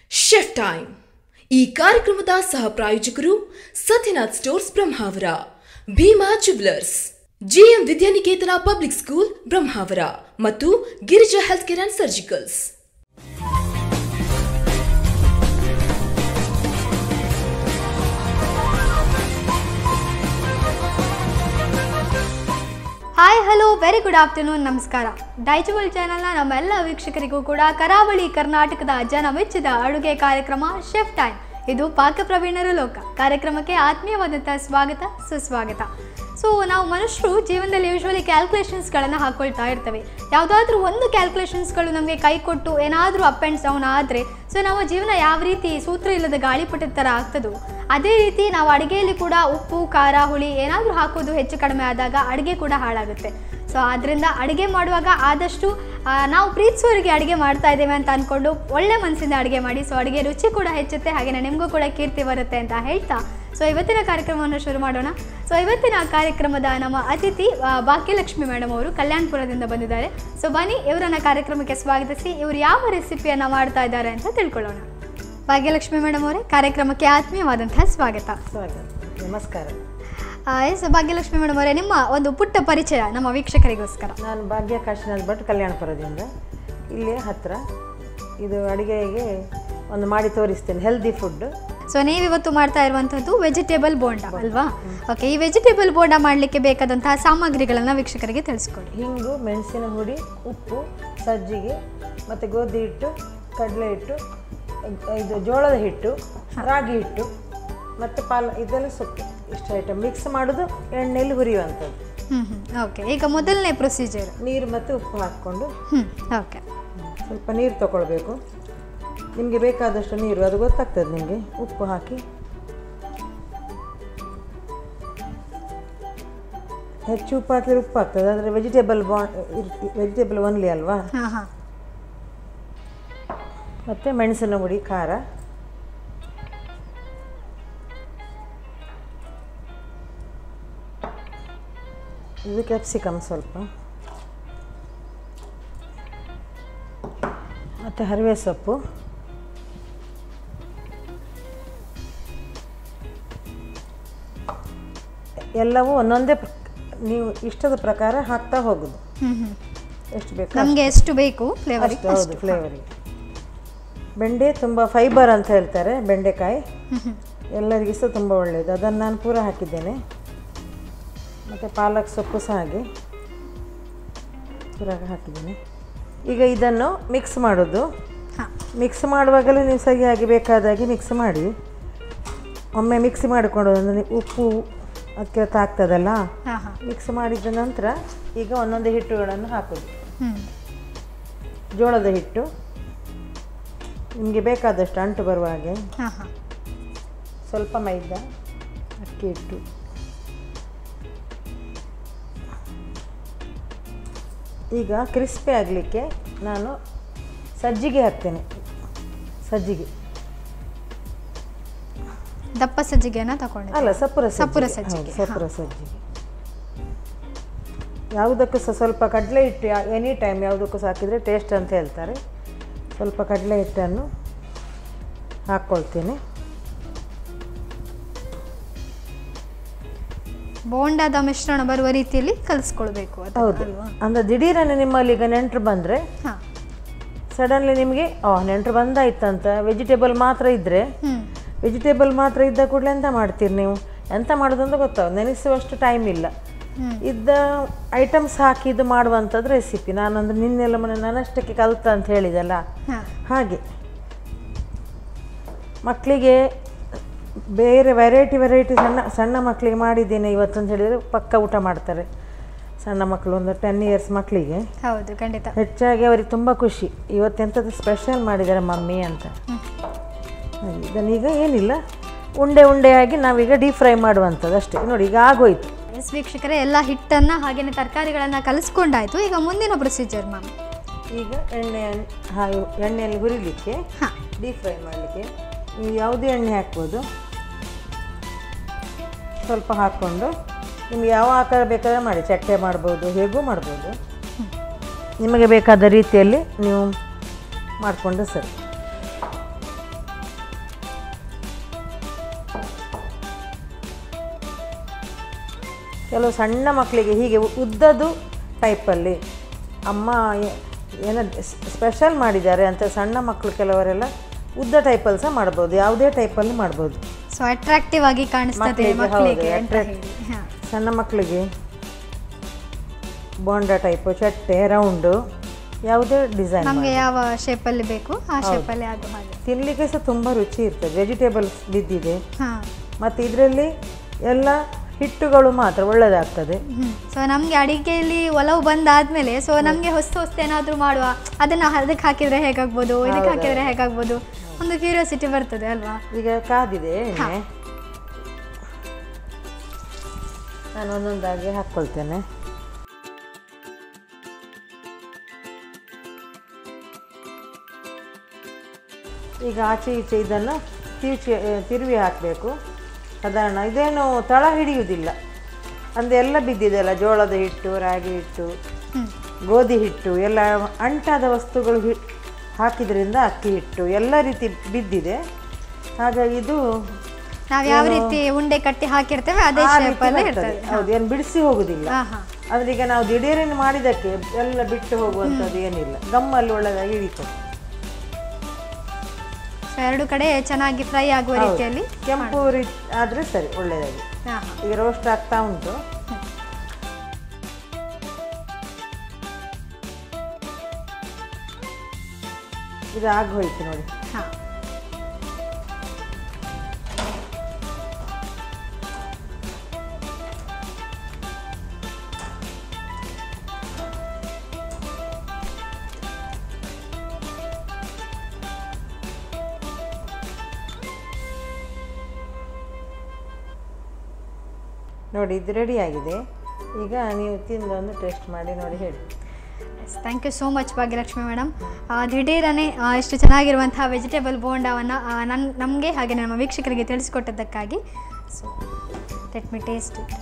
Chef time ಈ ಕಾರ್ಯಕ್ರಮದ ಸಹ ಪ್ರಾಯೋಜಕರು Sathyanath stores Brahmavar Bhima jewellers GM Vidyaniketan public school Brahmavar ಮತ್ತು Girija health care and surgicals hi hello very good afternoon ನಮಸ್ಕಾರ ಡೈಜುವಲ್ ಚಾನೆಲ್ನ ನಮ್ಮೆಲ್ಲ ವೀಕ್ಷಕರಿಗೂ ಕೂಡ ಕರಾವಳಿ ಕರ್ನಾಟಕದ ಜನ ಮೆಚ್ಚಿದ ಅಡುಗೆ ಕಾರ್ಯಕ್ರಮ ಶೆಫ್ ಟೈಮ್ ಇದು ಪಾಕ ಪ್ರವೀಣರ ಲೋಕ ಕಾರ್ಯಕ್ರಮಕ್ಕೆ ಆತ್ಮೀಯವಾದಂಥ ಸ್ವಾಗತ ಸುಸ್ವಾಗತ ಸೊ ನಾವು ಮನುಷ್ಯರು ಜೀವನದಲ್ಲಿ ಯೂಶ್ವಲಿ ಕ್ಯಾಲ್ಕುಲೇಷನ್ಸ್ಗಳನ್ನು ಹಾಕ್ಕೊಳ್ತಾ ಇರ್ತೇವೆ ಯಾವುದಾದ್ರೂ ಒಂದು ಕ್ಯಾಲ್ಕುಲೇಷನ್ಸ್ಗಳು ನಮಗೆ ಕೈ ಕೊಟ್ಟು ಏನಾದರೂ ಅಪ್ ಆ್ಯಂಡ್ ಡೌನ್ ಆದರೆ ಸೊ ನಮ್ಮ ಜೀವನ ಯಾವ ರೀತಿ ಸೂತ್ರ ಇಲ್ಲದ ಗಾಳಿಪಟದ ಥರ ಆಗ್ತದೋ ಅದೇ ರೀತಿ ನಾವು ಅಡುಗೆಯಲ್ಲಿ ಕೂಡ ಉಪ್ಪು ಖಾರ ಹುಳಿ ಏನಾದರೂ ಹಾಕೋದು ಹೆಚ್ಚು ಕಡಿಮೆ ಆದಾಗ ಅಡುಗೆ ಕೂಡ ಹಾಳಾಗುತ್ತೆ ಸೊ ಆದ್ದರಿಂದ ಅಡುಗೆ ಮಾಡುವಾಗ ಆದಷ್ಟು ಆ, ನಾವು ಪ್ರೀತಿಸುವವರಿಗೆ ಅಡುಗೆ ಮಾಡ್ತಾ ಇದ್ದೇವೆ ಅಂತ ಅಂದ್ಕೊಂಡು ಒಳ್ಳೆ ಮನಸ್ಸಿಂದ ಅಡುಗೆ ಮಾಡಿ ಸೊ ಅಡುಗೆ ರುಚಿ ಕೂಡ ಹೆಚ್ಚುತ್ತೆ ಹಾಗೆಯೇ ನಿಮಗೂ ಕೂಡ ಕೀರ್ತಿ ಬರುತ್ತೆ ಅಂತ ಹೇಳ್ತಾ ಸೊ ಇವತ್ತಿನ ಕಾರ್ಯಕ್ರಮವನ್ನು ಶುರು ಮಾಡೋಣ ಸೊ ಇವತ್ತಿನ ಕಾರ್ಯಕ್ರಮದ ನಮ್ಮ ಅತಿಥಿ ಆ, ಭಾಗ್ಯಲಕ್ಷ್ಮಿ ಮೇಡಮ್ ಅವರು ಕಲ್ಯಾಣಪುರದಿಂದ ಬಂದಿದ್ದಾರೆ ಸೊ ಬನ್ನಿ ಇವರನ್ನ ಕಾರ್ಯಕ್ರಮಕ್ಕೆ ಸ್ವಾಗತಿಸಿ ಇವರು ಯಾವ ರೆಸಿಪಿಯನ್ನು ಮಾಡ್ತಾ ಇದ್ದಾರೆ ಅಂತ ತಿಳ್ಕೊಳ್ಳೋಣ ಭಾಗ್ಯಲಕ್ಷ್ಮಿ ಮೇಡಮ್ ಅವರೇ ಕಾರ್ಯಕ್ರಮಕ್ಕೆ ಆತ್ಮೀಯವಾದಂತಹ ಸ್ವಾಗತ ಸ್ವಾಗತ ನಮಸ್ಕಾರ ಎಸ್ ಭಾಗ್ಯಲಕ್ಷ್ಮಿ ಮೇಡಮ್ ಅವರೇ ನಿಮ್ಮ ಒಂದು ಪುಟ್ಟ ಪರಿಚಯ ನಮ್ಮ ವೀಕ್ಷಕರಿಗೋಸ್ಕರ ನಾನು ಭಾಗ್ಯ ಕಾಶಿನಾಥ್ ಭಟ್ ಕಲ್ಯಾಣಪುರದಿಂದ ಇಲ್ಲಿ ಹತ್ತಿರ ಇದು ಅಡುಗೆಗೆ ಒಂದು ಮಾಡಿ ತೋರಿಸ್ತೇನೆ ಹೆಲ್ದಿ ಫುಡ್ ಸೊ ನೀವಿವತ್ತು ಮಾಡ್ತಾ ಇರುವಂಥದ್ದು ವೆಜಿಟೇಬಲ್ ಬೋಂಡ ಅಲ್ವಾ ಓಕೆ ಈ ವೆಜಿಟೇಬಲ್ ಬೋಂಡ ಮಾಡಲಿಕ್ಕೆ ಬೇಕಾದಂತಹ ಸಾಮಗ್ರಿಗಳನ್ನು ವೀಕ್ಷಕರಿಗೆ ತಿಳಿಸ್ಕೊಡಿ ಹಿಂಗು ಮೆಣಸಿನ ಹುಡಿ ಉಪ್ಪು ಸಜ್ಜಿಗೆ ಮತ್ತು ಗೋಧಿ ಹಿಟ್ಟು ಕಡಲೆ ಹಿಟ್ಟು ಇದು ಜೋಳದ ಹಿಟ್ಟು ರಾಗಿ ಹಿಟ್ಟು ಮತ್ತು ಪಾಲ ಇದೆಲ್ಲ ಸೊಪ್ಪು ಇಷ್ಟು ಐಟಮ್ ಮಿಕ್ಸ್ ಮಾಡೋದು ಎಣ್ಣೆಯಲ್ಲಿ ಹುರಿಯುವಂಥದ್ದು ಹ್ಞೂ ಹ್ಞೂ ಓಕೆ ಈಗ ಮೊದಲನೇ ಪ್ರೊಸೀಜರ್ ನೀರು ಮತ್ತು ಉಪ್ಪು ಹಾಕ್ಕೊಂಡು ಹ್ಞೂ ಓಕೆ ಸ್ವಲ್ಪ ನೀರು ತಗೊಳ್ಬೇಕು ನಿಮಗೆ ಬೇಕಾದಷ್ಟು ನೀರು ಅದು ಗೊತ್ತಾಗ್ತದೆ ನಿಮಗೆ ಉಪ್ಪು ಹಾಕಿ ಹೆಚ್ಚು ಉಪ್ಪು ಹಾಕಿದ್ರೆ ಉಪ್ಪು ಆಗ್ತದೆ ಆದರೆ ವೆಜಿಟೇಬಲ್ ಬಾ ವೆಜಿಟೇಬಲ್ ಒನ್ಲಿ ಅಲ್ವಾ ಹಾಂ ಹಾಂ ಮತ್ತು ಮೆಣಸಿನ ಹುಡಿ ಖಾರ ಇದು ಕ್ಯಾಪ್ಸಿಕಮ್ ಸ್ವಲ್ಪ ಮತ್ತು ಹರಿವೆ ಸೊಪ್ಪು ಎಲ್ಲವೂ ಒಂದೊಂದೇ ಪ್ರ- ನೀವು ಇಷ್ಟದ ಪ್ರಕಾರ ಹಾಕ್ತಾ ಹೋಗೋದು ಹ್ಞೂ ಹ್ಞೂ ಎಷ್ಟು ಬೇಕು ನಮಗೆ ಎಷ್ಟು ಬೇಕು ಫ್ಲೇವರ್ ಅಷ್ಟು ಹೌದು ಫ್ಲೇವರಿಗೆ ಬೆಂಡೆ ತುಂಬ ಫೈಬರ್ ಅಂತ ಹೇಳ್ತಾರೆ ಬೆಂಡೆಕಾಯಿ ಎಲ್ಲರಿಗೂ ಸಹ ತುಂಬ ಒಳ್ಳೆಯದು ಅದನ್ನು ನಾನು ಪೂರ ಹಾಕಿದ್ದೇನೆ ಮತ್ತು ಪಾಲಕ್ ಸೊಪ್ಪು ಸಹ ಹಾಗೆ ಪೂರ ಹಾಕಿದ್ದೇನೆ ಈಗ ಇದನ್ನು ಮಿಕ್ಸ್ ಮಾಡೋದು ಹಾಂ ಮಿಕ್ಸ್ ಮಾಡುವಾಗಲೇ ನೀವು ಸರಿಯಾಗಿ ಬೇಕಾದಾಗೆ ಮಿಕ್ಸ್ ಮಾಡಿ ಒಮ್ಮೆ ಮಿಕ್ಸ್ ಮಾಡಿಕೊಂಡು ಅಂದರೆ ಉಪ್ಪು ಅದಕ್ಕೆ ಆಗ್ತದಲ್ಲ ಹಾಂ ಹಾಂ ಮಿಕ್ಸ್ ಮಾಡಿದ ನಂತರ ಈಗ ಒಂದೊಂದೇ ಹಿಟ್ಟುಗಳನ್ನು ಹಾಕೋದು ಹ್ಞೂ ಜೋಳದ ಹಿಟ್ಟು ನಿಮಗೆ ಬೇಕಾದಷ್ಟು ಅಂಟು ಬರುವ ಹಾಗೆ ಹಾಂ ಹಾಂ ಸ್ವಲ್ಪ ಮೈದಾ ಅಕ್ಕಿ ಹಿಟ್ಟು ಈಗ ಕ್ರಿಸ್ಪಿ ಆಗಲಿಕ್ಕೆ ನಾನು ಸಜ್ಜಿಗೆ ಹಾಕ್ತೇನೆ ಸಜ್ಜಿಗೆ ದಪ್ಪ ಸಜ್ಜಿಗೆನ ತಗೊಂಡಿದ್ದೆ ಅಲ್ಲ ಸಪುರ ಸಪುರ ಸಜ್ಜಿಗೆ ಸಜ್ಜಿಗೆ, ಹೌದು, ಸಪುರ ಸಜ್ಜಿಗೆ ಯಾವುದಕ್ಕೂ ಸಹ ಸ್ವಲ್ಪ ಕಡಲೆ ಹಿಟ್ಟು ಎನಿ ಟೈಮ್ ಯಾವುದಕ್ಕೂ ಸಹ ಹಾಕಿದರೆ ಟೇಸ್ಟ್ ಅಂತ ಹೇಳ್ತಾರೆ ಸ್ವಲ್ಪ ಕಡಲೆ ಹಿಟ್ಟನ್ನು ಹಾಕ್ಕೊಳ್ತೇನೆ ಬೋಂಡದ ಮಿಶ್ರಣ ಬರುವ ರೀತಿಯಲ್ಲಿ ಕಲಿಸ್ಕೊಳ್ಬೇಕು ಅದು ಹೌದು ಅಲ್ವಾ ಅಂದರೆ ದಿಢೀರನೆ ನಿಮ್ಮಲ್ಲಿ ಈಗ ನೆಂಟರು ಬಂದರೆ ಹಾಂ ಸಡನ್ಲಿ ನಿಮಗೆ ಓ ನೆಂಟರು ಬಂದಾಯ್ತಂತ ವೆಜಿಟೇಬಲ್ ಮಾತ್ರ ಇದ್ದರೆ ಹ್ಞೂ ವೆಜಿಟೇಬಲ್ ಮಾತ್ರ ಇದ್ದ ಕೂಡಲೇ ಎಂತ ಮಾಡ್ತೀರಿ ನೀವು ಎಂತ ಮಾಡೋದು ಅಂತ ಗೊತ್ತಾಗ ನೆನೆಸುವಷ್ಟು ಟೈಮ್ ಇಲ್ಲ ಹ್ಮ್. ಇದ್ದ ಐಟಮ್ಸ್ ಹಾಕಿ ಇದು ಮಾಡುವಂಥದ್ದು ರೆಸಿಪಿ ನಾನಂದ್ರೆ ನಿನ್ನೆಲ್ಲ ಮನೆ ನನ್ನಷ್ಟಕ್ಕೆ ಕಲ್ತ ಅಂತ ಹೇಳಿದಲ್ಲ ಹಾಂ ಹಾಗೆ ಮಕ್ಕಳಿಗೆ ಬೇರೆ ವೆರೈಟಿ ವೆರೈಟಿ ಸಣ್ಣ ಸಣ್ಣ ಮಕ್ಕಳಿಗೆ ಮಾಡಿದ್ದೇನೆ ಇವತ್ತು ಅಂತ ಹೇಳಿದರೆ ಪಕ್ಕ ಊಟ ಮಾಡ್ತಾರೆ ಸಣ್ಣ ಮಕ್ಕಳು ಒಂದು ಟೆನ್ ಇಯರ್ಸ್ ಮಕ್ಕಳಿಗೆ ಹೌದು ಖಂಡಿತ ಹೆಚ್ಚಾಗಿ ಅವರಿಗೆ ತುಂಬ ಖುಷಿ ಇವತ್ತೆಂಥದ್ದು ಸ್ಪೆಷಲ್ ಮಾಡಿದ್ದಾರೆ ಮಮ್ಮಿ ಅಂತ ಹಾಗೆ ಇದನ್ನೀಗ ಏನಿಲ್ಲ ಉಂಡೆ ಉಂಡೆಯಾಗಿ ನಾವೀಗ ಡೀಪ್ ಫ್ರೈ ಮಾಡುವಂಥದ್ದು ಅಷ್ಟೇ ನೋಡಿ ಈಗ ಆಗೋಯ್ತು ಎಸ್ ವೀಕ್ಷಕರೇ ಎಲ್ಲ ಹಿಟ್ಟನ್ನು ಹಾಗೆಯೇ ತರಕಾರಿಗಳನ್ನು ಕಲಿಸ್ಕೊಂಡಾಯ್ತು ಈಗ ಮುಂದಿನ ಪ್ರೊಸೀಜರ್ ಮ್ಯಾಮ್ ಈಗ ಎಣ್ಣೆ ಹಾಗೆ ಎಣ್ಣೆಯಲ್ಲಿ ಹುರಿಲಿಕ್ಕೆ ಹಾಂ ಡೀಪ್ ಫ್ರೈ ಮಾಡಲಿಕ್ಕೆ ನೀವು ಯಾವುದೇ ಎಣ್ಣೆ ಹಾಕ್ಬೋದು ಸ್ವಲ್ಪ ಹಾಕ್ಕೊಂಡು ನಿಮ್ಗೆ ಯಾವ ಆಕಾರ ಬೇಕಾದ್ರೆ ಮಾಡಿ ಚಟ್ಟೆ ಮಾಡ್ಬೋದು ಹೇಗೂ ಮಾಡ್ಬೋದು ನಿಮಗೆ ಬೇಕಾದ ರೀತಿಯಲ್ಲಿ ನೀವು ಮಾಡಿಕೊಂಡು ಸರಿ ಕೆಲವು ಸಣ್ಣ ಮಕ್ಕಳಿಗೆ ಹೀಗೆ ಉ- ಉದ್ದದು ಟೈಪಲ್ಲಿ ಅಮ್ಮ ಏ- ಏನೋ ಸ್ಪೆಷಲ್ ಮಾಡಿದ್ದಾರೆ ಅಂತ ಸಣ್ಣ ಮಕ್ಕಳು ಕೆಲವರೆಲ್ಲ ಉದ್ದ ಟೈಪಲ್ಲಿ ಸಹ ಮಾಡ್ಬೋದು ಯಾವುದೇ ಟೈಪಲ್ಲಿ ಮಾಡ್ಬೋದು ಸೊ ಅಟ್ರಾಕ್ಟಿವ್ ಆಗಿ ಕಾಣಿಸ್ತದೆ ಮಕ್ಕಳಿಗೆ ಮಕ್ಕಳಿಗೆ ಹೌದು, ಅಂತ attract- ಹೇಳಿ ಹಾ. ಸಣ್ಣ ಮಕ್ಕಳಿಗೆ ಬೋಂಡ ಟೈಪು ಚಟ್ಟೆ ರೌಂಡು ಯಾವುದೇ ಡಿಸೈನ್ ನಮ್ಗೆ ಯಾವ ಶೇಪಲ್ಲಿ ಬೇಕು ಆ ಶೇಪಲ್ಲಿ ಆಗೋ ಹಾಗೆ ತಿನ್ನಲಿಕ್ಕೆ ಸಹ ತುಂಬ ರುಚಿ ಇರ್ತದೆ ವೆಜಿಟೇಬಲ್ಸ್ ಬಿದ್ದಿದೆ ಹಾ ಮತ್ತು ಇದರಲ್ಲಿ ಎಲ್ಲ ಹಿಟ್ಟುಗಳು ಮಾತ್ರ ಒಳ್ಳೆಯದಾಗ್ತದೆ ಸೊ ನಮಗೆ ಅಡಿಗೆಯಲ್ಲಿ ಒಲವು ಬಂದಾದ್ಮೇಲೆ ಸೊ ನಮಗೆ ಹೊಸ ಹೊಸ ಏನಾದರೂ ಮಾಡುವ ಅದನ್ನ ಅದಕ್ಕೆ ಹಾಕಿದ್ರೆ ಹೇಗಾಗ್ಬೋದು ಇದಕ್ಕೆ ಹಾಕಿದ್ರೆ ಹೇಗಾಗ್ಬೋದು ಒಂದು ಕ್ಯೂರಿಯಾಸಿಟಿ ಬರ್ತದೆ ಅಲ್ವಾ ಈಗ ಕಾದಿದೆ ಎಣ್ಣೆ ನಾನು ಒಂದೊಂದಾಗಿ ಹಾಕ್ಕೊಳ್ತೇನೆ ಈಗ ಆಚೆ ಈಚೆ ಇದನ್ನು ತಿರುಚಿ ತಿರುವಿ ಹಾಕಬೇಕು ಸಾಧಾರಣ ಇದೇನು ತಳ ಹಿಡಿಯುವುದಿಲ್ಲ ಅಂದರೆ ಎಲ್ಲ ಬಿದ್ದಿದೆಯಲ್ಲ ಜೋಳದ ಹಿಟ್ಟು ರಾಗಿ ಹಿಟ್ಟು ಹ್ಮ್. ಗೋಧಿ ಹಿಟ್ಟು ಎಲ್ಲ ಅಂಟಾದ ವಸ್ತುಗಳು ಹಿ ಹಾಕಿದ್ರಿಂದ ಅಕ್ಕಿ ಹಿಟ್ಟು ಎಲ್ಲ ರೀತಿ ಬಿದ್ದಿದೆ ಹಾಗಾಗಿ ಇದು ನಾವು ಯಾವ ರೀತಿ ಉಂಡೆ ಕಟ್ಟಿ ಹಾಕಿರ್ತೇವೆ ಅದೇ ಆ ರೀತಿ ಶೇಪಲ್ಲಿ ಬರ್ತದೆ. ಇರ್ತದೆ ಹೌದು ಏನು ಬಿಡಿಸಿ ಹೋಗುದಿಲ್ಲ ಹಾ ಹಾ ಅಂದ್ರೆ ಈಗ ನಾವು ದಿಢೀರನ್ ಮಾಡಿದಕ್ಕೆ ಎಲ್ಲ ಬಿಟ್ಟು ಹೋಗುವಂಥದ್ದು ಏನಿಲ್ಲ ಗಮ್ಮಲ್ಲಿ ಒಳ್ಳೆದಾಗಿ ಹಿಡಿತದೆ ಸೊ ಎರಡು ಕಡೆ ಚೆನ್ನಾಗಿ ಫ್ರೈ ಆಗುವ ರೀತಿಯಲ್ಲಿ ಕೆಂಪು ರೀ ಆದರೆ ಸರಿ ಒಳ್ಳೆಯದಾಗಿ ಹಾ ಹಾ ಈಗ ರೋಸ್ಟ್ ಆಗ್ತಾ ಉಂಟು ಇದು ಆಗಿ ಹೋಯ್ತು ನೋಡಿ ಹಾ ನೋಡಿ ಇದು ರೆಡಿ ಆಗಿದೆ ಈಗ ನೀವು ತಿಂದು ಒಂದು ಟೇಸ್ಟ್ ಮಾಡಿ ನೋಡಿ ಹೇಳಿ thank you so much Bhagyalakshmi madam ದಿಢೀರನೆ ಆ, ಇಷ್ಟು ಚೆನ್ನಾಗಿರುವಂತಹ ವೆಜಿಟೇಬಲ್ ಬೋಂಡವನ್ನು ನನ್ನ ನಮಗೆ ಹಾಗೆ ನಮ್ಮ ವೀಕ್ಷಕರಿಗೆ ತಿಳಿಸ್ಕೊಟ್ಟದ್ದಕ್ಕಾಗಿ so let me taste it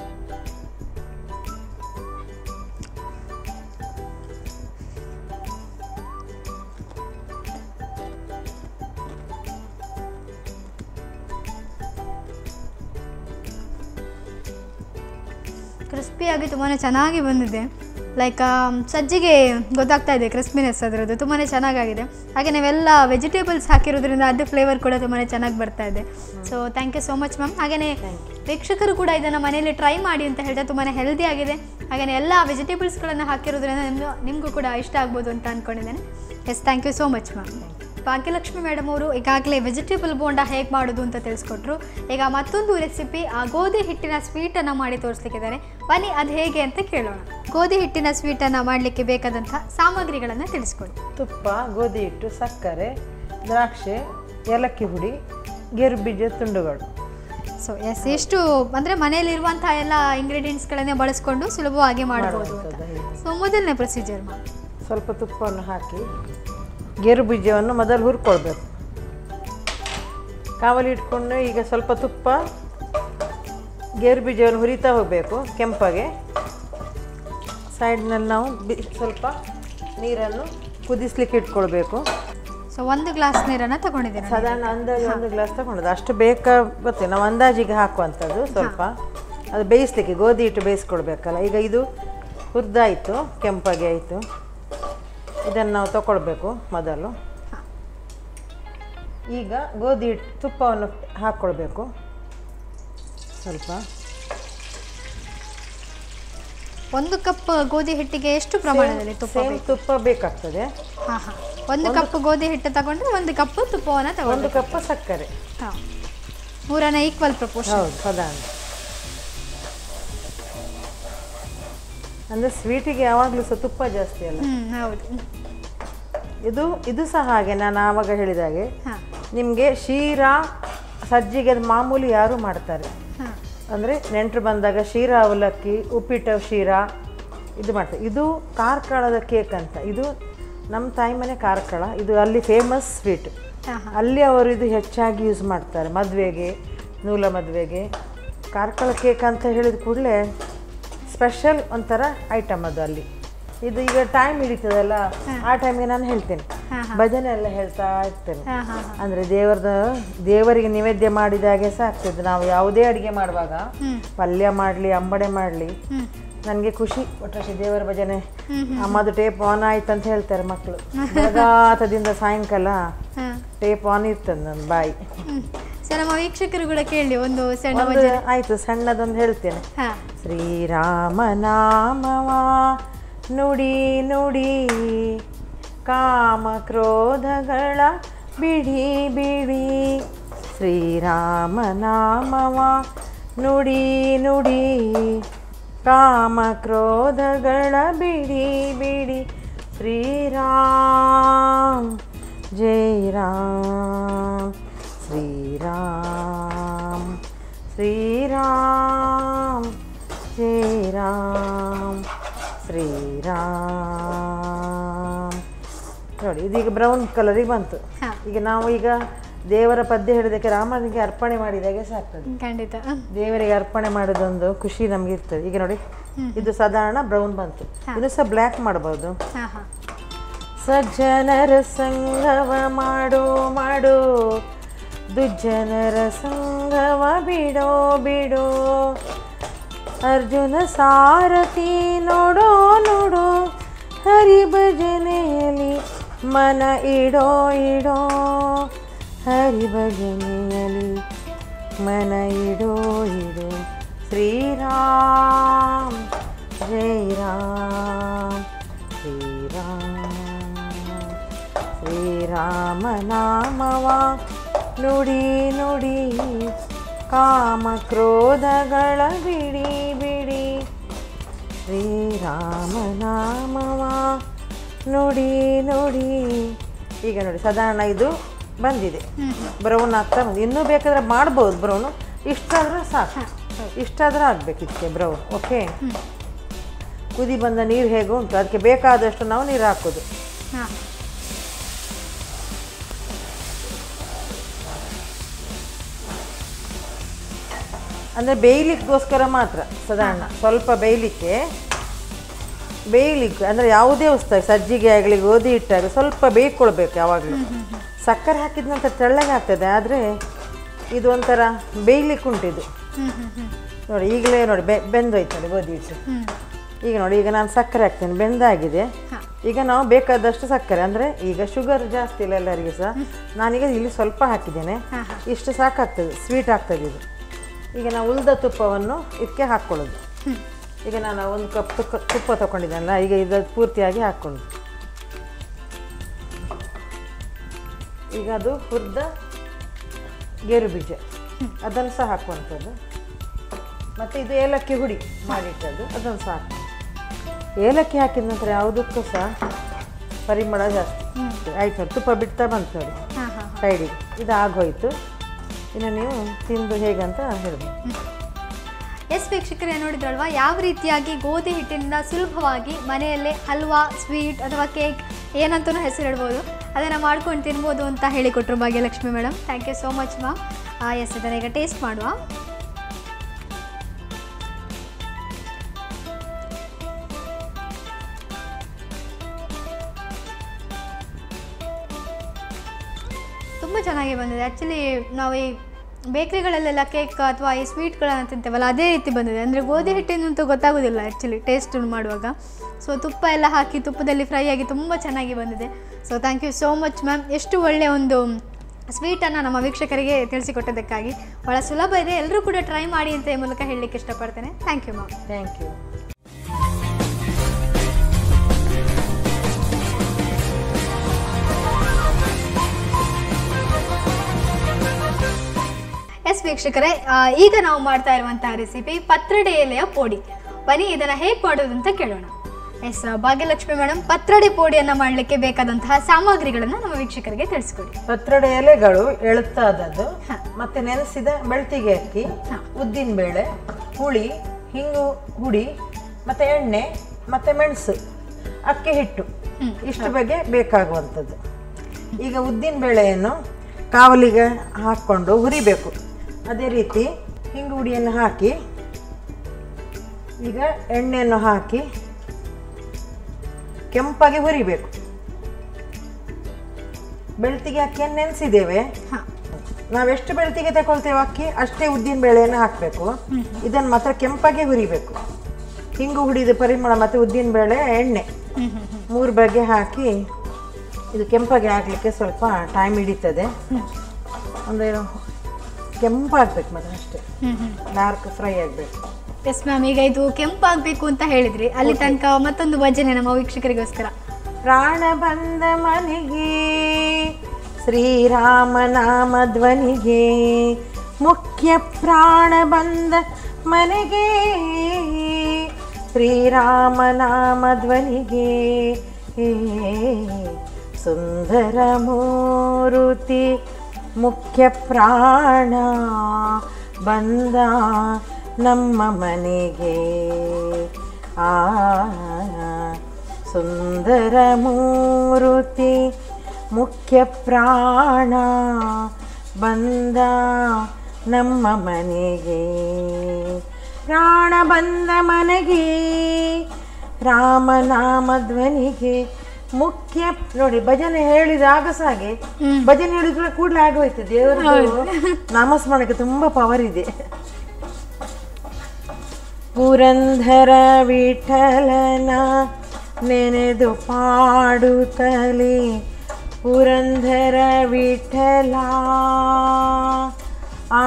ಕ್ರಿಸ್ಪಿಯಾಗಿ ತುಂಬಾ ಚೆನ್ನಾಗಿ ಬಂದಿದೆ ಲೈಕ್ ಸಜ್ಜಿಗೆ ಗೊತ್ತಾಗ್ತಾ ಇದೆ ಕ್ರಿಸ್ಪಿನೆಸ್ ಅದರದ್ದು ತುಂಬಾ ಚೆನ್ನಾಗಾಗಿದೆ ಹಾಗೆ ನಾವೆಲ್ಲ ವೆಜಿಟೇಬಲ್ಸ್ ಹಾಕಿರೋದ್ರಿಂದ ಅದು ಫ್ಲೇವರ್ ಕೂಡ ತುಂಬಾ ಚೆನ್ನಾಗಿ ಬರ್ತಾ ಇದೆ so thank you so much ma'am ಹಾಗೆಯೇ ವೀಕ್ಷಕರು ಕೂಡ ಇದನ್ನು ಮನೆಯಲ್ಲಿ ಟ್ರೈ ಮಾಡಿ ಅಂತ ಹೇಳಿದ್ರೆ ತುಂಬಾ ಹೆಲ್ದಿ ಆಗಿದೆ ಹಾಗೆಯೇ ಎಲ್ಲ ವೆಜಿಟೇಬಲ್ಸ್ಗಳನ್ನು ಹಾಕಿರೋದ್ರಿಂದ ನಿಮಗೂ ನಿಮಗೂ ಕೂಡ ಇಷ್ಟ ಆಗ್ಬೋದು ಅಂತ ಅಂದ್ಕೊಂಡಿದ್ದೇನೆ yes thank you so much ma'am Bhagyalakshmi madam ಅವರು ಈಗಾಗಲೇ ವೆಜಿಟೇಬಲ್ ಬೋಂಡ ಹೇಗೆ ಮಾಡೋದು ಅಂತ ತಿಳಿಸ್ಕೊಟ್ರು ಈಗ ಮತ್ತೊಂದು ರೆಸಿಪಿ ಆ ಗೋಧಿ ಹಿಟ್ಟಿನ ಸ್ವೀಟನ್ನು ಮಾಡಿ ತೋರಿಸ್ಲಿಕ್ಕಿದ್ದಾರೆ ಬನ್ನಿ ಅದು ಹೇಗೆ ಅಂತ ಕೇಳೋಣ ಗೋಧಿ ಹಿಟ್ಟಿನ ಸ್ವೀಟನ್ನು ಮಾಡಲಿಕ್ಕೆ ಬೇಕಾದಂಥ ಸಾಮಗ್ರಿಗಳನ್ನು ತಿಳಿಸ್ಕೊಡಿ ತುಪ್ಪ ಗೋಧಿ ಹಿಟ್ಟು ಸಕ್ಕರೆ ದ್ರಾಕ್ಷೆ ಏಲಕ್ಕಿ ಹುಡಿ ಗೇರು ಬೀಜ ತುಂಡುಗಳು ಸೊ ಎಸ್ ಎಷ್ಟು ಅಂದರೆ ಮನೆಯಲ್ಲಿರುವಂಥ ಎಲ್ಲ ಇಂಗ್ರೀಡಿಯೆಂಟ್ಸ್ಗಳನ್ನೇ ಬಳಸ್ಕೊಂಡು ಸುಲಭವಾಗಿ ಮಾಡ್ಬೋದು ಅಂತ ಸೊ ಮೊದಲನೇ ಪ್ರೊಸೀಜರ್ ಮ್ಯಾಮ್ ಸ್ವಲ್ಪ ತುಪ್ಪವನ್ನು ಹಾಕಿ ಗೇರು ಬೀಜವನ್ನು ಮೊದಲು ಹುರ್ಕೊಳ್ಬೇಕು ಕಾವಲಿ ಇಟ್ಕೊಂಡು ಈಗ ಸ್ವಲ್ಪ ತುಪ್ಪ ಗೇರು ಬೀಜವನ್ನು ಹುರಿತಾ ಹೋಗಬೇಕು ಕೆಂಪಗೆ ಸೈಡ್ನಲ್ಲಿ ನಾವು ಬಿ ಸ್ವಲ್ಪ ನೀರನ್ನು ಕುದಿಸ್ಲಿಕ್ಕೆ ಇಟ್ಕೊಳ್ಬೇಕು ಸೊ ಒಂದು ಗ್ಲಾಸ್ ನೀರನ್ನು ತಗೊಂಡಿದ್ದೀನಿ ಸಾಧಾರಣ ಅಂದಾಜು ಒಂದು ಗ್ಲಾಸ್ ತಗೊಂಡದ್ದು ಅಷ್ಟು ಬೇಕಾ ಗೊತ್ತಿಲ್ಲ ನಾವು ಅಂದಾಜಿಗೆ ಹಾಕುವಂಥದ್ದು ಸ್ವಲ್ಪ ಅದು ಬೇಯಿಸ್ಲಿಕ್ಕೆ ಗೋಧಿ ಹಿಟ್ಟು ಬೇಯಿಸ್ಕೊಳ್ಬೇಕಲ್ಲ ಈಗ ಇದು ಹುರಿದಾಯಿತು ಕೆಂಪಗೆ ಆಯಿತು ಇದನ್ನು ನಾವು ತಗೊಳ್ಬೇಕು ಮೊದಲು ಈಗ ಗೋಧಿ ಹಿಟ್ಟು ತುಪ್ಪವನ್ನು ಹಾಕ್ಕೊಳ್ಬೇಕು ಸ್ವಲ್ಪ ಒಂದು ಕಪ್ ಗೋಧಿ ಹಿಟ್ಟಿಗೆ ಎಷ್ಟು ಪ್ರಮಾಣದಲ್ಲಿ ತುಪ್ಪ ಸೇಮ್ ತುಪ್ಪ ಬೇಕಾಗ್ತದೆ ಹಾಂ ಹಾಂ ಒಂದು ಕಪ್ ಗೋಧಿ ಹಿಟ್ಟು ತಗೊಂಡ್ರೆ ಒಂದು ಕಪ್ ತುಪ್ಪವನ್ನು ಒಂದು ತಗೊಂಡು ಕಪ್ ಸಕ್ಕರೆ ಹಾಂ ಮೂರನೇ ಈಕ್ವಲ್ ಪ್ರಪೋರ್ಷನ್ ಹೌದು ಸಾಧಾರಣ ಅಂದರೆ ಸ್ವೀಟಿಗೆ ಯಾವಾಗಲೂ ಸಹ ತುಪ್ಪ ಜಾಸ್ತಿ ಅಲ್ಲ ಹ್ಞೂ ಹೌದು ಇದು ಇದು ಸಹ ಹಾಗೆ ನಾನು ಆವಾಗ ಹೇಳಿದ ಹಾಗೆ ಹಾಂ ನಿಮಗೆ ಶೀರಾ ಸಜ್ಜಿಗೆ ಅದು ಮಾಮೂಲಿ ಯಾರು ಮಾಡ್ತಾರೆ ಹಾಂ ಅಂದರೆ ನೆಂಟರು ಬಂದಾಗ ಶೀರಾ ಅವಲಕ್ಕಿ ಉಪ್ಪಿಟ್ಟು ಶೀರಾ ಇದು ಮಾಡ್ತಾರೆ ಇದು ಕಾರ್ಕಳದ ಕೇಕ್ ಅಂತ ಇದು ನಮ್ಮ ತಾಯಿ ಮನೆ ಕಾರ್ಕಳ ಇದು ಅಲ್ಲಿ ಫೇಮಸ್ ಸ್ವೀಟ್ ಹಾಂ ಹಾಂ ಅಲ್ಲಿ ಅವರು ಇದು ಹೆಚ್ಚಾಗಿ ಯೂಸ್ ಮಾಡ್ತಾರೆ ಮದುವೆಗೆ ನೂಲ ಮದುವೆಗೆ ಕಾರ್ಕಳ ಕೇಕ್ ಅಂತ ಹೇಳಿದ ಕೂಡಲೇ ಸ್ಪೆಷಲ್ ಒಂಥರ ಐಟಮ್ ಅದು ಅಲ್ಲಿ ಇದು ಈಗ ಟೈಮ್ ಹಿಡಿತದಲ್ಲ ಆ ಟೈಮಿಗೆ ನಾನು ಹೇಳ್ತೇನೆ ಹಾ, ಹಾ. ಭಜನೆ ಎಲ್ಲ ಹೇಳ್ತಾ ಇರ್ತೇನೆ ಹಾ ಹಾ ಹಾ ಅಂದ್ರೆ ದೇವರದ ದೇವರಿಗೆ ನೈವೇದ್ಯ ಮಾಡಿದಾಗೆ ಸಾಕ್ತದೆ ನಾವು ಯಾವುದೇ ಅಡಿಗೆ ಮಾಡುವಾಗ ಹ್ಮ್. ಪಲ್ಯ ಮಾಡಲಿ ಅಂಬಡೆ ಮಾಡಲಿ ಹ್ಮ್ ನನಗೆ ಖುಷಿ ಒಟ್ಟರೆ ದೇವರ ಭಜನೆ ಅಮ್ಮದು ಟೇಪ್ ಆನ್ ಆಯ್ತು ಅಂತ ಹೇಳ್ತಾರೆ ಮಕ್ಕಳು ಬೆಳಗಾತದಿಂದ ಸಾಯಂಕಾಲ ಹಾ ಟೇಪ್ ಆನ್ ಇರ್ತದೆ ನನ್ನ ಬಾಯಿ ಹ್ಮ್ ಸೊ ನಮ್ಮ ವೀಕ್ಷಕರು ಕೂಡ ಕೇಳಿ ಒಂದು ಸಣ್ಣ ಒಂದು ಭಜನೆ ಆಯ್ತು ಸಣ್ಣದೊಂದು ಹೇಳ್ತೇನೆ ಹಾ ಶ್ರೀರಾಮ ನಾಮವ ನುಡಿ ನುಡಿ ಕಾಮ ಕ್ರೋಧಗಳ ಬಿಡಿ ಬಿಡಿ ಶ್ರೀರಾಮ ನಾಮವ ನುಡಿ ನುಡಿ ಕಾಮ ಕ್ರೋಧಗಳ ಬಿಡಿ ಬಿಡಿ ಶ್ರೀರಾಮ್ ಜೈ ರಾಮ್ ಶ್ರೀರಾಮ್ ಶ್ರೀರಾಮ್ ಜೈ ರಾಮ್ ಶ್ರೀರಾಮ್ ನೋಡಿ ಇದೀಗ ಬ್ರೌನ್ ಕಲರಿಗೆ ಬಂತು ಹಾ. ಈಗ ನಾವು ಈಗ ದೇವರ ಪದ್ಯ ಹೇಳಿದಕ್ಕೆ ರಾಮನಿಗೆ ಅರ್ಪಣೆ ಮಾಡಿದಾಗೆ ಸಾಕ್ತದೆ ಖಂಡಿತ ಹ್ಮ್. ದೇವರಿಗೆ ಅರ್ಪಣೆ ಮಾಡೋದೊಂದು ಖುಷಿ ನಮ್ಗೆ ಇರ್ತದೆ ಈಗ ನೋಡಿ ಇದು ಸಾಧಾರಣ ಬ್ರೌನ್ ಬಂತು ಇದು ಸಹ ಬ್ಲ್ಯಾಕ್ ಮಾಡ್ಬೋದು ಹಾ ಹಾ ಸಜ್ಜನರ ಸಂಗವ ಮಾಡೋ ಮಾಡೋ ದುಜ್ಜನರ ಸಂಗವ ಬಿಡೋ ಬಿಡೋ ಅರ್ಜುನ ಸಾರಥಿ ನೋಡೋ ನೋಡೋ ಹರಿ ಭಜನೆಯಲ್ಲಿ ಮನ ಇಡೋ ಇಡೋ ಹರಿ ಭಜನೆಯಲ್ಲಿ ಮನ ಇಡೋ ಇಡೋ ಶ್ರೀರಾಮ್ ಜೈ ರಾಮ್ ಶ್ರೀರಾಮ್ ಶ್ರೀರಾಮ ನಾಮವ ನುಡಿ ನುಡಿ ಕಾಮ ಕ್ರೋಧಗಳ ಬಿಡಿ ಬಿಡಿ ಶ್ರೀರಾಮ ನಾಮವ ನುಡಿ ನುಡಿ ಈಗ ನೋಡಿ ಸಾಧಾರಣ ಇದು ಬಂದಿದೆ ಬ್ರೌನ್ ಆಗ್ತಾ ಬಂದು ಇನ್ನೂ ಬೇಕಾದ್ರೆ ಮಾಡ್ಬೋದು ಬ್ರೌನು ಇಷ್ಟಾದ್ರೆ ಸಾಕು ಇಷ್ಟಾದ್ರೆ ಆಗಬೇಕಿತ್ತೆ ಬ್ರೌನ್ ಓಕೆ ಕುದಿ ಬಂದ ನೀರು ಹೇಗೆ ಉಂಟು ಅದಕ್ಕೆ ಬೇಕಾದಷ್ಟು ನಾವು ನೀರು ಹಾಕೋದು ಹಾ ಅಂದರೆ ಬೇಯಲಿಕ್ಕೋಸ್ಕರ ಮಾತ್ರ ಸಾಧಾರಣ ಸ್ವಲ್ಪ ಬೇಯಲಿಕ್ಕೆ ಬೇಯಲಿಕ್ಕೆ ಅಂದರೆ ಯಾವುದೇ ವಸ್ತು ಸಜ್ಜಿಗೆ ಆಗಲಿ ಗೋಧಿ ಹಿಟ್ಟಾಗಲಿ ಸ್ವಲ್ಪ ಬೇಯ್ಕೊಳ್ಬೇಕು ಯಾವಾಗಲೂ ಸಕ್ಕರೆ ಹಾಕಿದ ನಂತರ ತೆಳ್ಳಗೆ ಆಗ್ತದೆ ಆದರೆ ಇದು ಒಂಥರ ಬೇಯ್ಲಿಕ್ಕೆ ಉಂಟಿದು ಹ್ಮ್ ಹ್ಮ್ ಹ್ಮ್ ನೋಡಿ ಈಗಲೇ ನೋಡಿ ಬೆ ಬೆಂದೋಯ್ತು ನೋಡಿ ಗೋಧಿ ಹಿಟ್ಟು ಹ್ಮ್ ಈಗ ನೋಡಿ ಈಗ ನಾನು ಸಕ್ಕರೆ ಹಾಕ್ತೇನೆ ಬೆಂದಾಗಿದೆ ಹಾ. ಈಗ ನಾವು ಬೇಕಾದಷ್ಟು ಸಕ್ಕರೆ ಅಂದರೆ ಈಗ ಶುಗರ್ ಜಾಸ್ತಿ ಇಲ್ಲ ಎಲ್ಲರಿಗೆ ಸಹ ನಾನೀಗ ಇಲ್ಲಿ ಸ್ವಲ್ಪ ಹಾಕಿದ್ದೇನೆ ಹಾ, ಹಾ. ಇಷ್ಟು ಸಾಕಾಗ್ತದೆ ಸ್ವೀಟ್ ಆಗ್ತದೆ ಇದು ಈಗ ನಾವು ಉಳಿದ ತುಪ್ಪವನ್ನು ಇದಕ್ಕೆ ಹಾಕ್ಕೊಳ್ಳೋದು ಈಗ ನಾನು ಒಂದು ಕಪ್ ತುಪ್ಪ ತುಪ್ಪ ತೊಗೊಂಡಿದ್ದೆನಲ್ಲ ಈಗ ಇದು ಪೂರ್ತಿಯಾಗಿ ಹಾಕ್ಕೊಂಡು ಈಗ ಅದು ಹುರಿದ ಗೇರು ಬೀಜ ಅದನ್ನು ಸಹ ಹಾಕುವಂಥದ್ದು ಮತ್ತು ಇದು ಏಲಕ್ಕಿ ಹುಡಿ ಮಾಡಿಟ್ಟದ್ದು ಅದನ್ನು ಸಹ ಹಾಕು ಏಲಕ್ಕಿ ಹಾಕಿದ ನಂತರ ಯಾವುದಕ್ಕೂ ಸಹ ಪರಿಮಳ ಜಾಸ್ತಿ ಆಯ್ತು ನೋಡಿ ತುಪ್ಪ ಬಿಡ್ತಾ ಬಂತು ನೋಡಿ ಹಾ ಹಾ ಸೈಡಿಗೆ ಇದು ಆಗೋಯ್ತು ಇನ್ನು ನೀವು ತಿಂದು ಹೇಗಂತ ಹೇಳ್ಬೋದು ಎಸ್ ವೀಕ್ಷಕರೇ ನೋಡಿದ್ರಲ್ವಾ ಯಾವ ರೀತಿಯಾಗಿ ಗೋಧಿ ಹಿಟ್ಟಿನಿಂದ ಸುಲಭವಾಗಿ ಮನೆಯಲ್ಲೇ ಹಲ್ವಾ ಸ್ವೀಟ್ ಅಥವಾ ಕೇಕ್ ಏನಂತೂ ಹೆಸರಿಡ್ಬೋದು ಅದನ್ನು ಮಾಡ್ಕೊಂಡು ತಿನ್ಬೋದು ಅಂತ ಹೇಳಿಕೊಟ್ರು Bhagyalakshmi madam thank you so much ma'am yes ಇದನ್ನು ಈಗ ಟೇಸ್ಟ್ ಮಾಡುವ ತುಂಬ ಚೆನ್ನಾಗಿ ಬಂದಿದೆ ಆ್ಯಕ್ಚುಲಿ ನಾವು ಈ ಬೇಕ್ರಿಗಳಲ್ಲೆಲ್ಲ ಕೇಕ್ ಅಥವಾ ಈ ಸ್ವೀಟ್ಗಳನ್ನು ತಿಂತೇವಲ್ಲ ಅದೇ ರೀತಿ ಬಂದಿದೆ ಅಂದರೆ ಗೋಧಿ ಹಿಟ್ಟಿನಂತೂ ಗೊತ್ತಾಗೋದಿಲ್ಲ ಆ್ಯಕ್ಚುಲಿ ಟೇಸ್ಟ್ ಮಾಡುವಾಗ ಸೊ ತುಪ್ಪ ಎಲ್ಲ ಹಾಕಿ ತುಪ್ಪದಲ್ಲಿ ಫ್ರೈ ಆಗಿ ತುಂಬ ಚೆನ್ನಾಗಿ ಬಂದಿದೆ so thank you so much ma'am ಎಷ್ಟು ಒಳ್ಳೆಯ ಒಂದು ಸ್ವೀಟನ್ನು ನಮ್ಮ ವೀಕ್ಷಕರಿಗೆ ತಿಳಿಸಿಕೊಟ್ಟದಕ್ಕಾಗಿ ಭಾಳ ಸುಲಭ ಇದೆ ಎಲ್ಲರೂ ಕೂಡ ಟ್ರೈ ಮಾಡಿ ಅಂತ ಈ ಮೂಲಕ ಹೇಳಲಿಕ್ಕೆ ಇಷ್ಟಪಡ್ತೇನೆ thank you ma'am thank you yes ವೀಕ್ಷಕರೇ ಆ, ಈಗ ನಾವು ಮಾಡ್ತಾ ಇರುವಂತಹ ರೆಸಿಪಿ ಪತ್ರಡೆ ಎಲೆಯ ಪೋಡಿ ಬನ್ನಿ ಇದನ್ನು ಹೇಗೆ ಮಾಡೋದು ಅಂತ ಕೇಳೋಣ ಎಸ್ ಭಾಗ್ಯಲಕ್ಷ್ಮಿ ಮೇಡಮ್ ಪತ್ರಡೆ ಪೋಡಿಯನ್ನು ಮಾಡಲಿಕ್ಕೆ ಬೇಕಾದಂತಹ ಸಾಮಗ್ರಿಗಳನ್ನು ನಮ್ಮ ವೀಕ್ಷಕರಿಗೆ ತಿಳಿಸ್ಕೊಡಿ ಪತ್ರೊಡೆ ಎಲೆಗಳು ಎಳುತ್ತಾದದ್ದು ಹ. ಮತ್ತೆ ನೆನೆಸಿದ ಬೆಳ್ತಿಗೆ ಅಕ್ಕಿ ಹ. ಉದ್ದಿನ ಬೇಳೆ ಹುಳಿ ಹಿಂಗು ಹುಡಿ ಮತ್ತೆ ಎಣ್ಣೆ ಮತ್ತೆ ಮೆಣಸು ಅಕ್ಕಿ ಹಿಟ್ಟು ಇಷ್ಟು ಬಗ್ಗೆ ಬೇಕಾಗುವಂಥದ್ದು ಈಗ ಉದ್ದಿನ ಬೇಳೆಯನ್ನು ಕಾವಲಿಗೆ ಹಾಕ್ಕೊಂಡು ಹುರಿಬೇಕು ಅದೇ ರೀತಿ ಹಿಂಗು ಹುಡಿಯನ್ನು ಹಾಕಿ ಈಗ ಎಣ್ಣೆಯನ್ನು ಹಾಕಿ ಕೆಂಪಾಗಿ ಹುರಿಬೇಕು ಬೆಳ್ತಿಗೆ ಅಕ್ಕಿಯನ್ನು ನೆನೆಸಿದ್ದೇವೆ ಹಾಂ ನಾವೆಷ್ಟು ಬೆಳ್ತಿಗೆ ತಗೊಳ್ತೇವೆ ಅಕ್ಕಿ ಅಷ್ಟೇ ಉದ್ದಿನ ಬೇಳೆಯನ್ನು ಹಾಕಬೇಕು ಇದನ್ನು ಮಾತ್ರ ಕೆಂಪಾಗೆ ಹುರಿಬೇಕು ಹಿಂಗು ಹುಡಿದ ಪರಿಮಳ ಮತ್ತು ಉದ್ದಿನ ಬೇಳೆ ಎಣ್ಣೆ ಮೂರು ಬಗೆ ಹಾಕಿ ಇದು ಕೆಂಪಾಗಿ ಹಾಕಲಿಕ್ಕೆ ಸ್ವಲ್ಪ ಟೈಮ್ ಹಿಡಿತದೆ ಒಂದು ಕೆಂಪಾಗಬೇಕು ಮಾತ್ರ ಅಷ್ಟೇ ಡಾರ್ಕ್ ಫ್ರೈ ಆಗಬೇಕು ಎಸ್ ಮ್ಯಾಮ್ ಈಗ ಇದು ಕೆಂಪಾಗಬೇಕು ಅಂತ ಹೇಳಿದ್ರಿ ಅಲ್ಲಿ ತನಕ ಮತ್ತೊಂದು ಭಜನೆ ನಮ್ಮ ವೀಕ್ಷಕರಿಗೋಸ್ಕರ ಪ್ರಾಣ ಬಂದ ಮನೆಗೆ ಶ್ರೀರಾಮ ನಾಮ ಧ್ವನಿಗೆ ಮುಖ್ಯ ಪ್ರಾಣ ಬಂದ ಮನೆಗೆ ಶ್ರೀರಾಮ ನಾಮ ಧ್ವನಿಗೆ ಸುಂದರ ಮೂರುತಿ ಮುಖ್ಯ ಪ್ರಾಣ ಬಂದ ನಮ್ಮ ಮನೆಗೆ ಆ ಸುಂದರ ಮೂರುತಿ ಮುಖ್ಯ ಪ್ರಾಣ ಬಂದ ನಮ್ಮ ಮನೆಗೆ ಪ್ರಾಣ ಬಂದ ಮನೆಗೆ ರಾಮನಾಮ ಧ್ವನಿಗೆ ಮುಖ್ಯ ನೋಡಿ ಭಜನೆ ಹೇಳಿದಾಗ ಸಾಗೆ ಭಜನೆ ಹೇಳಿದ್ರೆ ಕೂಡಲೇ ಆಗೋಯ್ತು ದೇವರದು ನಾಮಸ್ಮರಣಕ್ಕೆ ತುಂಬಾ ಪವರ್ ಇದೆ ಪುರಂದರ ವಿಠಲನ ನೆನೆದು ಪಾಡುತ್ತಲೇ ಪುರಂದರ ವಿಠಲ ಆ